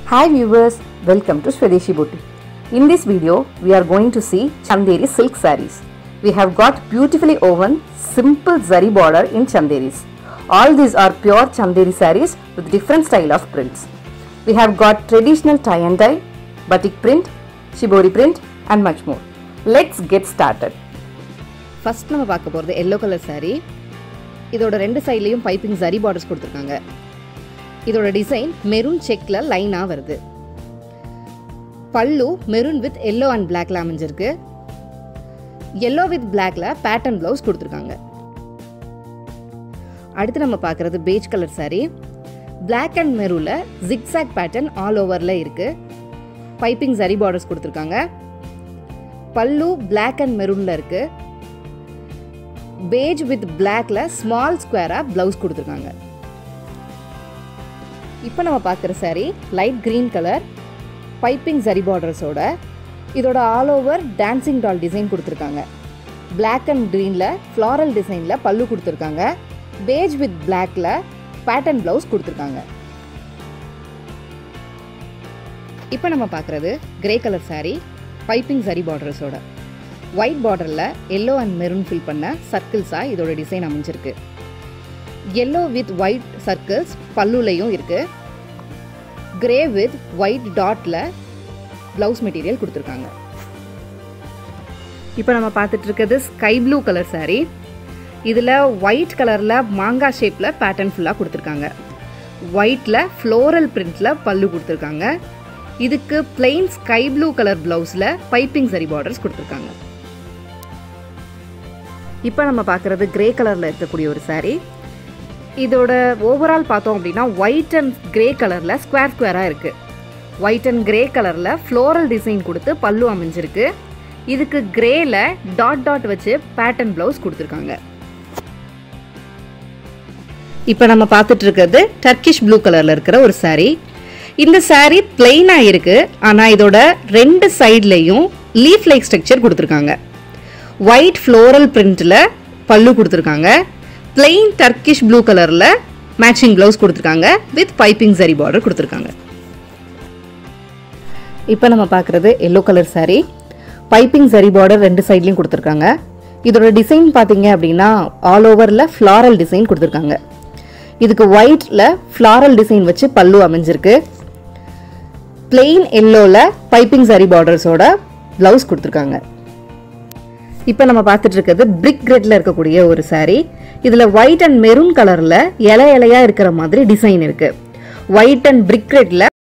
Hi viewers, welcome to Swadeshi Boutique. In this video, we are going to see Chanderi silk sarees. We have got beautifully woven simple zari border in Chanderis. All these are pure Chanderi sarees with different style of prints. We have got traditional tie and dye, batik print, shibori print and much more. Let's get started. First நம்ம பார்க்க போகிறது yellow colour saree இதோட ரெண்டு சைட்லேயும் piping zari borders கொடுத்துருக்காங்க இதோட design maroon செக்கில் லைனாக வருது பல்லு மெரூன் வித் எல்லோ அண்ட் பிளாக்ல அமைஞ்சிருக்கு எல்லோ வித் பிளாக்ல பேட்டர்ன் ப்ளவுஸ் கொடுத்துருக்காங்க அடுத்து நம்ம பார்க்குறது beige colour saree Black and மெரூனில் ஜிக்ஸாக் பேட்டர்ன் ஆல் ஓவரில் இருக்குது பைப்பிங் சரி பார்டர்ஸ் கொடுத்துருக்காங்க பல்லு Black அண்ட் மெரூனில் இருக்குது பேஜ் வித் பிளாக்ல ஸ்மால் ஸ்கொயராக ப்ளவுஸ் கொடுத்துருக்காங்க இப்போ நம்ம பார்க்குற saree light green colour piping zari பார்டர்ஸோட இதோட all over dancing doll design கொடுத்துருக்காங்க Black அண்ட் க்ரீனில் ஃப்ளாரல் டிசைனில் பல்லு கொடுத்துருக்காங்க பேஜ் வித் பிளாக்ல பேட்டர்ன் ப்ளவுஸ் கொடுத்துருக்காங்க இப்போ நம்ம பார்க்குறது grey colour saree piping zari பார்டர்ஸோட ஒயிட் பார்டரில் எல்லோ அண்ட் மெரூன் ஃபில் பண்ண சர்க்கிள்ஸாக இதோட டிசைன் அமைஞ்சிருக்கு எல்லோ வித் ஒயிட் சர்க்கிள்ஸ் பல்லுலையும் இருக்குது grey with white டாட்டில் blouse material கொடுத்துருக்காங்க இப்போ நம்ம பார்த்துட்டு இருக்கிறது ஸ்கை ப்ளூ கலர் saree இதில் ஒயிட் கலரில் மாங்காய் ஷேப்பில் பேட்டர்ன் ஃபுல்லாக கொடுத்துருக்காங்க ஒயிட்டில் ஃப்ளோரல் பிரிண்டில் பல்லு கொடுத்துருக்காங்க இதுக்கு plain ஸ்கை ப்ளூ கலர் ப்ளவுஸில் பைப்பிங் சரி பார்டர்ஸ் கொடுத்துருக்காங்க இப்போ நம்ம பார்க்குறது கிரே கலரில் இருக்கக்கூடிய ஒரு saree இதோட ஓவரால் பார்த்தோம் அப்படின்னா ஒயிட் அண்ட் கிரே கலரில் ஸ்கொயர் ஸ்கொயராக இருக்குது ஒயிட் அண்ட் கிரே கலரில் ஃப்ளோரல் டிசைன் கொடுத்து பல்லு அமைஞ்சிருக்கு இதுக்கு கிரேல டாட் டாட் வச்சு பேட்டர்ன் ப்ளவுஸ் கொடுத்துருக்காங்க இப்போ நம்ம பார்த்துட்டு இருக்கிறது டர்க்கிஷ் ப்ளூ கலரில் இருக்கிற ஒரு saree இந்த saree பிளெயினாக இருக்குது ஆனால் இதோட ரெண்டு சைட்லேயும் லீஃப் லைக் ஸ்ட்ரக்சர் கொடுத்துருக்காங்க ஒயிட் ஃப்ளோரல் பிரிண்டில் பல்லு கொடுத்துருக்காங்க பிளெயின் டர்க்கிஷ் ப்ளூ கலரில் மேட்சிங் ப்ளவுஸ் கொடுத்துருக்காங்க வித் பைப்பிங் சரி பார்டர் கொடுத்துருக்காங்க இப்போ நம்ம பார்க்குறது yellow colour saree piping zari border ரெண்டு சைட்லையும் கொடுத்துருக்காங்க இதோட டிசைன் பார்த்தீங்க அப்படின்னா ஆல் ஓவரில் ஃப்ளாரல் டிசைன் கொடுத்துருக்காங்க இதுக்கு ஒயிட்டில் ஃப்ளாரல் டிசைன் வச்சு பல்லு அமைஞ்சிருக்கு பிளெயின் எல்லோவில் பைப்பிங் சரி பார்டர்ஸோட ப்ளவுஸ் கொடுத்துருக்காங்க இப்போ நம்ம பார்த்துட்டு இருக்கிறது பிரிக் கிரெட்ல இருக்கக்கூடிய ஒரு saree இதில் ஒயிட் அண்ட் மெரூன் கலரில் இலை இலையாக இருக்கிற மாதிரி டிசைன் இருக்கு ஒயிட் அண்ட் பிரிக் கிரெட்ல